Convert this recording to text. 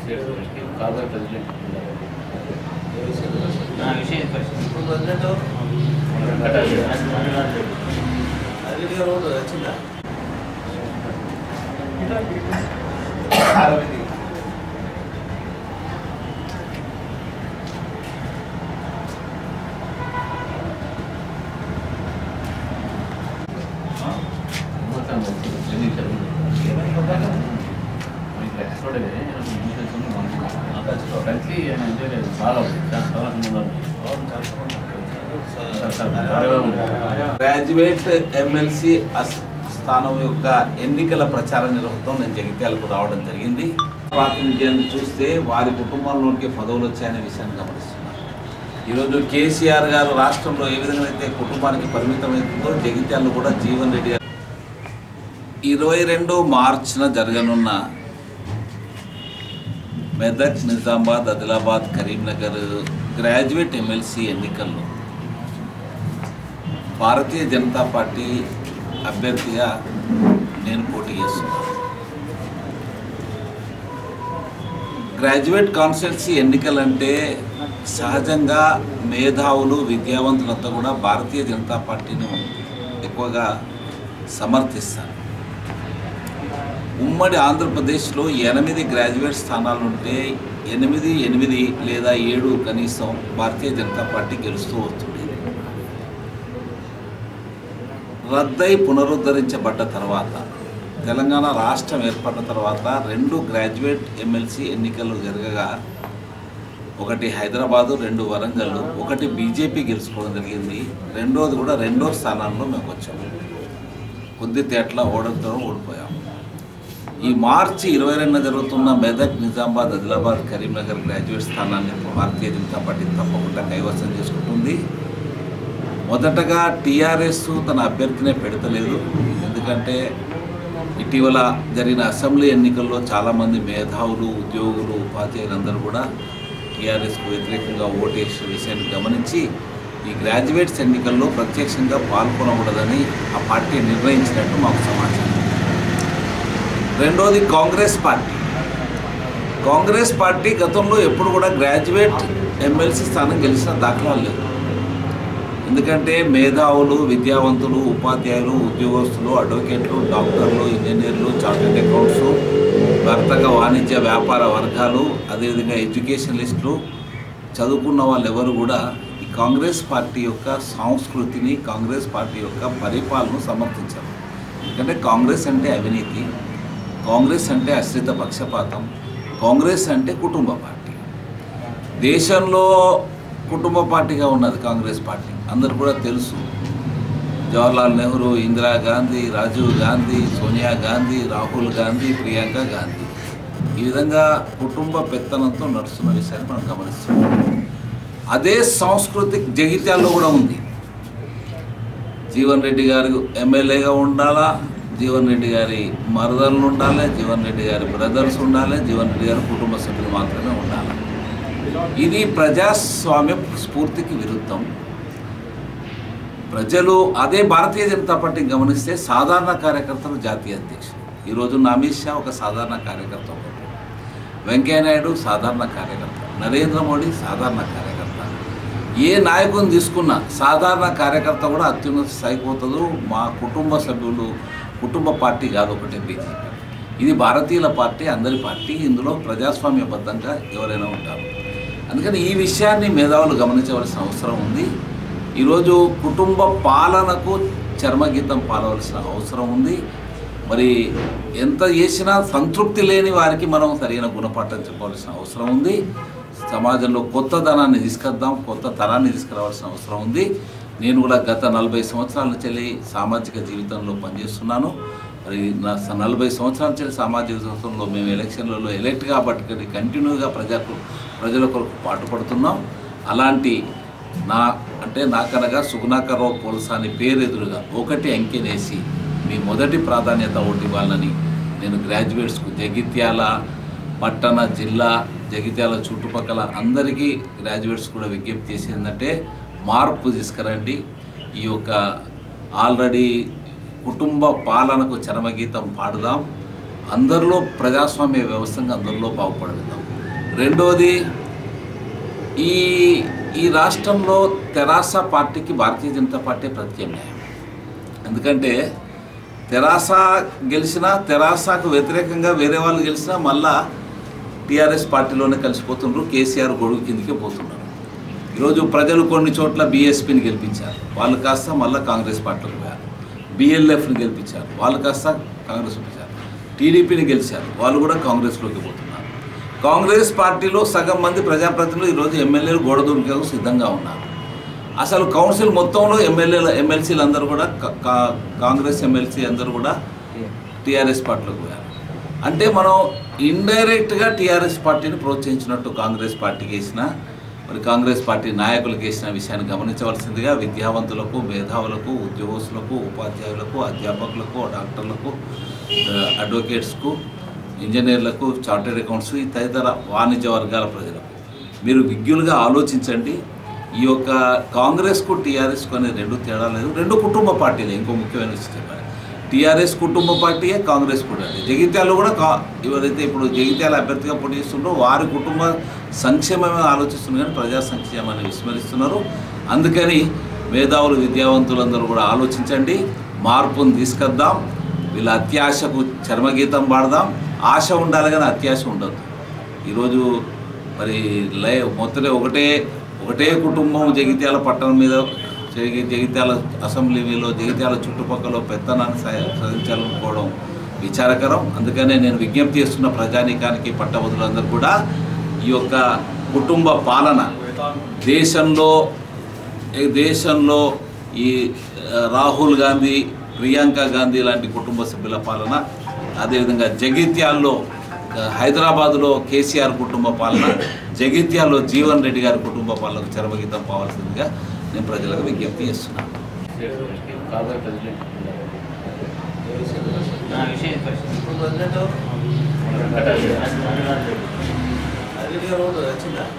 Corporate president నా విషయం పరిస్థితి ఇప్పుడు ప్రెసిడెంట్ ఎవరు? వెంకటాచార్య. అరవింద్ గారు కూడా వచ్చిందా మొత్తం ఎన్ని చదువులు? మనకి లక్ష రోడ్డే కదా, ఇన్సూరెన్స్ ఉంది, మనకి. కలిసి ఆయన అంటే చాలా ఉంది. చాలా చాలా ముందు ఉంది. అవును, కలుసుకున్నాం. సార్, సార్, అరవై ఉంది. గ్రాడ్యుయేట్ ఎమ్మెల్సీ అస్- స్థానం యొక్క ఎన్నికల ప్రచార నిర్వహణతో నేను జగిత్యాలకు రావడం జరిగింది ప్రాతినిధ్యాన్ని చూస్తే వారి కుటుంబంలోనికి పదవులు వచ్చాయనే విషయాన్ని గమనిస్తున్నాను ఈరోజు కేసీఆర్ గారు రాష్ట్రంలో ఏ విధంగా అయితే కుటుంబానికి పరిమితమైందో జగిత్యాలలో కూడా జీవన్ రెడ్డి గారు ఇరవై రెండు మార్చిన జరగనున్న మెదక్ నిజామాబాద్ ఆదిలాబాద్ కరీంనగర్ గ్రాడ్యుయేట్ ఎమ్మెల్సీ ఎన్నికల్లో భారతీయ జనతా పార్టీ అభ్యర్థిగా నేను పోటీ చేస్తున్నాను గ్రాడ్యుయేట్ కాన్స్టిట్యున్సీ ఎన్నికలంటే సహజంగా మేధావులు విద్యావంతులంతా కూడా భారతీయ జనతా పార్టీని ఎక్కువగా సమర్థిస్తారు ఉమ్మడి ఆంధ్రప్రదేశ్లో ఎనిమిది గ్రాడ్యుయేట్ స్థానాలు ఉంటే ఎనిమిది ఎనిమిది లేదా ఏడు కనీసం భారతీయ జనతా పార్టీ గెలుస్తూ వస్తుంది రద్దై పునరుద్ధరించబడ్డ తర్వాత తెలంగాణ రాష్ట్రం ఏర్పడిన తర్వాత రెండు గ్రాడ్యుయేట్ ఎమ్మెల్సీ ఎన్నికలు జరగగా ఒకటి హైదరాబాదు రెండు వరంగల్ ఒకటి బీజేపీ గెలుచుకోవడం జరిగింది రెండోది కూడా రెండో స్థానంలో మేము వచ్చాము కొద్ది తేట్ల ఓడంతో ఓడిపోయాము ఈ మార్చి ఇరవై రెండున జరుగుతున్న మెదక్ నిజామాబాద్ ఆదిలాబాద్ కరీంనగర్ గ్రాడ్యుయేట్ స్థానాన్ని భారతీయ జనతా పార్టీ తప్పకుండా కైవసం చేసుకుంటుంది మొదటగా టీఆర్ఎస్ తన అభ్యర్థినే పెడతలేదు ఎందుకంటే ఇటీవల జరిగిన అసెంబ్లీ ఎన్నికల్లో చాలామంది మేధావులు ఉద్యోగులు ఉపాధ్యాయులందరూ కూడా టీఆర్ఎస్కు వ్యతిరేకంగా ఓటేసిన విషయాన్ని గమనించి ఈ గ్రాడ్యుయేట్స్ ఎన్నికల్లో ప్రత్యక్షంగా పాల్గొనకూడదని ఆ పార్టీ నిర్ణయించినట్టు మాకు సమాచారం రెండోది కాంగ్రెస్ పార్టీ కాంగ్రెస్ పార్టీ గతంలో ఎప్పుడు కూడా గ్రాడ్యుయేట్ ఎమ్మెల్సీ స్థానం గెలిచిన దాఖలాలు లేవు ఎందుకంటే మేధావులు విద్యావంతులు ఉపాధ్యాయులు ఉద్యోగస్తులు అడ్వకేట్లు డాక్టర్లు ఇంజనీర్లు చార్టెడ్ అకౌంట్స్ వర్తక వాణిజ్య వ్యాపార వర్గాలు అదేవిధంగా ఎడ్యుకేషనలిస్టులు చదువుకున్న వాళ్ళు ఎవరు కూడా ఈ కాంగ్రెస్ పార్టీ యొక్క సంస్కృతిని కాంగ్రెస్ పార్టీ యొక్క పరిపాలనను సమర్థించారు ఎందుకంటే కాంగ్రెస్ అంటే అవినీతి కాంగ్రెస్ అంటే అశ్రిత పక్షపాతం కాంగ్రెస్ అంటే కుటుంబ పార్టీ దేశంలో కుటుంబ పార్టీగా ఉన్నది కాంగ్రెస్ పార్టీ అందరు కూడా తెలుసు జవహర్లాల్ నెహ్రూ ఇందిరాగాంధీ రాజీవ్ గాంధీ సోనియా గాంధీ రాహుల్ గాంధీ ప్రియాంక గాంధీ ఈ విధంగా కుటుంబ పెత్తనంతో నడుస్తున్న విషయాన్ని మనం గమనిస్తున్నాం అదే సంస్కృతి జగిత్యాల్లో కూడా ఉంది జీవన్ రెడ్డి గారు ఎమ్మెల్యేగా ఉండాలా జీవన్ రెడ్డి గారి మరదలు ఉండాలి జీవన్ రెడ్డి గారి బ్రదర్స్ ఉండాలి జీవన్ రెడ్డి గారి కుటుంబ సభ్యులు మాత్రమే ఉండాలి ఇది ప్రజాస్వామ్య స్ఫూర్తికి విరుద్ధం ప్రజలు అదే భారతీయ జనతా పార్టీ గమనిస్తే సాధారణ కార్యకర్తలు జాతీయ అధ్యక్షులు ఈరోజు అమిత్ షా ఒక సాధారణ కార్యకర్త ఒకరు వెంకయ్యనాయుడు సాధారణ కార్యకర్త నరేంద్ర మోడీ సాధారణ కార్యకర్త ఏ నాయకుని తీసుకున్నా సాధారణ కార్యకర్త కూడా అత్యున్నత స్థాయికి పోతుందో మా కుటుంబ సభ్యులు కుటుంబ పార్టీ కాదు ఒకటే బీజేపీ ఇది భారతీయుల పార్టీ అందరి పార్టీ ఇందులో ప్రజాస్వామ్యబద్ధంగా ఎవరైనా ఉంటారు అందుకని ఈ విషయాన్ని మేధావులు గమనించవలసిన అవసరం ఉంది ఈరోజు కుటుంబ పాలనకు చర్మగీతం పాలవలసిన అవసరం ఉంది మరి ఎంత చేసినా సంతృప్తి లేని వారికి మనం సరైన గుణపాఠం చెప్పవలసిన అవసరం ఉంది సమాజంలో కొత్త ధనాన్ని తీసుకొద్దాం కొత్త తరాన్ని తీసుకురావాల్సిన అవసరం ఉంది నేను కూడా గత నలభై సంవత్సరాల నుంచి సామాజిక జీవితంలో పనిచేస్తున్నాను మరి నా స- నలభై సంవత్సరాల నుంచి సామాజిక జీవితంలో మేము ఎలక్షన్లలో ఎలక్ట్ కాబట్టి కంటిన్యూగా ప్రజలకు ప్రజల కొరకు పాటుపడుతున్నాం అలాంటి నా అంటే నాకనగా సుగుణాకర్రావు పోల్సాని పేరు ఎదురుగా ఒకటి అంకెనేసి మీ మొదటి ప్రాధాన్యత ఓటు ఇవ్వాలని నేను గ్రాడ్యుయేట్స్కు జగిత్యాల పట్టణ జిల్లా జగిత్యాల చుట్టుపక్కల అందరికీ గ్రాడ్యుయేట్స్ కూడా విజ్ఞప్తి చేసిందంటే మార్పు తీసుకురండి ఈ యొక్క ఆల్రెడీ కుటుంబ పాలనకు చరమగీతం పాడుదాం అందరిలో ప్రజాస్వామ్య వ్యవస్థగా అందరిలో బాగుపడదాం రెండోది ఈ ఈ రాష్ట్రంలో తెరాస పార్టీకి భారతీయ జనతా పార్టీ ప్రత్యామ్నాయం ఎందుకంటే తెరాస గెలిచినా తెరాసకు వ్యతిరేకంగా వేరే వాళ్ళు గెలిచినా మళ్ళా టీఆర్ఎస్ పార్టీలోనే కలిసిపోతున్నారు కేసీఆర్ గొడుగు కిందకే పోతున్నారు ఈరోజు ప్రజలు కొన్ని చోట్ల బీఎస్పీని గెలిపించారు వాళ్ళు కాస్త మళ్ళీ కాంగ్రెస్ పార్టీలోకి పోయారు బిఎల్ఎఫ్ని గెలిపించారు వాళ్ళు కాస్త కాంగ్రెస్ పంపించారు టీడీపీని గెలిచారు వాళ్ళు కూడా కాంగ్రెస్లోకి పోతున్నారు కాంగ్రెస్ పార్టీలో సగం మంది ప్రజాప్రతినిధులు ఈరోజు ఎమ్మెల్యేలు గోడ దూకేందుకు సిద్ధంగా ఉన్నారు అసలు కౌన్సిల్ మొత్తంలో ఎమ్మెల్యేలు ఎమ్మెల్సీలు అందరూ కూడా కా- కా- కాంగ్రెస్ ఎమ్మెల్సీ అందరూ కూడా టీఆర్ఎస్ పార్టీలోకి పోయారు అంటే మనం ఇండైరెక్ట్గా టీఆర్ఎస్ పార్టీని ప్రోత్సహించినట్టు కాంగ్రెస్ పార్టీకి వేసిన మరి కాంగ్రెస్ పార్టీ నాయకులకు వేసిన విషయాన్ని గమనించవలసిందిగా విద్యావంతులకు మేధావులకు ఉద్యోగస్తులకు ఉపాధ్యాయులకు అధ్యాపకులకు డాక్టర్లకు ఆ, అడ్వకేట్స్కు ఇంజనీర్లకు చార్టెడ్ అకౌంట్స్ ఈ తదితర వాణిజ్య వర్గాల ప్రజలకు మీరు విజ్ఞులుగా ఆలోచించండి ఈ యొక్క కాంగ్రెస్కు టీఆర్ఎస్కు అనే రెండు తేడా లేదు రెండు కుటుంబ పార్టీలు ఇంకో ముఖ్యమైన విషయం చెప్పాలి టీఆర్ఎస్ కుటుంబ పార్టీయే కాంగ్రెస్ కూడా జగిత్యాలలో కూడా కా ఎవరైతే ఇప్పుడు జగిత్యాల అభ్యర్థిగా పోటీ చేస్తుండ్రో వారి కుటుంబ సంక్షేమమే ఆలోచిస్తున్నారు కానీ ప్రజా సంక్షేమాన్ని విస్మరిస్తున్నారు అందుకని మేధావులు విద్యావంతులందరూ కూడా ఆలోచించండి మార్పును తీసుకొద్దాం వీళ్ళ అత్యాశకు చర్మగీతం పాడదాం ఆశ ఉండాలి కానీ అత్యాశ ఉండదు ఈరోజు మరి లై మొత్తం ఒకటే ఒకటే కుటుంబం జగిత్యాల పట్టణం మీద జగి జగిత్యాల అసెంబ్లీలో జగిత్యాల చుట్టుపక్కల పెత్తనాన్ని సా- సాధించాలనుకోవడం విచారకరం అందుకనే నేను విజ్ఞప్తి చేస్తున్న ప్రజానీకానికి పట్టభద్రులందరూ కూడా ఈ యొక్క కుటుంబ పాలన దేశంలో ఈ దేశంలో ఈ ఆ, రాహుల్ గాంధీ ప్రియాంక గాంధీ లాంటి కుటుంబ సభ్యుల పాలన అదేవిధంగా జగిత్యాల్లో ఆ, హైదరాబాదులో కేసీఆర్ కుటుంబ పాలన జగిత్యాల్లో జీవన్ రెడ్డి గారి కుటుంబ పాలనకు చరమగీతం పోవాల్సిందిగా నేను ప్రజలకు విజ్ఞప్తి చేస్తున్నాను కాబోయే ప్రెసిడెంట్ ఏ విషయంలో? నా విషయం పరిస్థితి ఇప్పుడు ప్రెసిడెంట్ వెంకటాద్రి. అరవింద్ గారు వచ్చిందా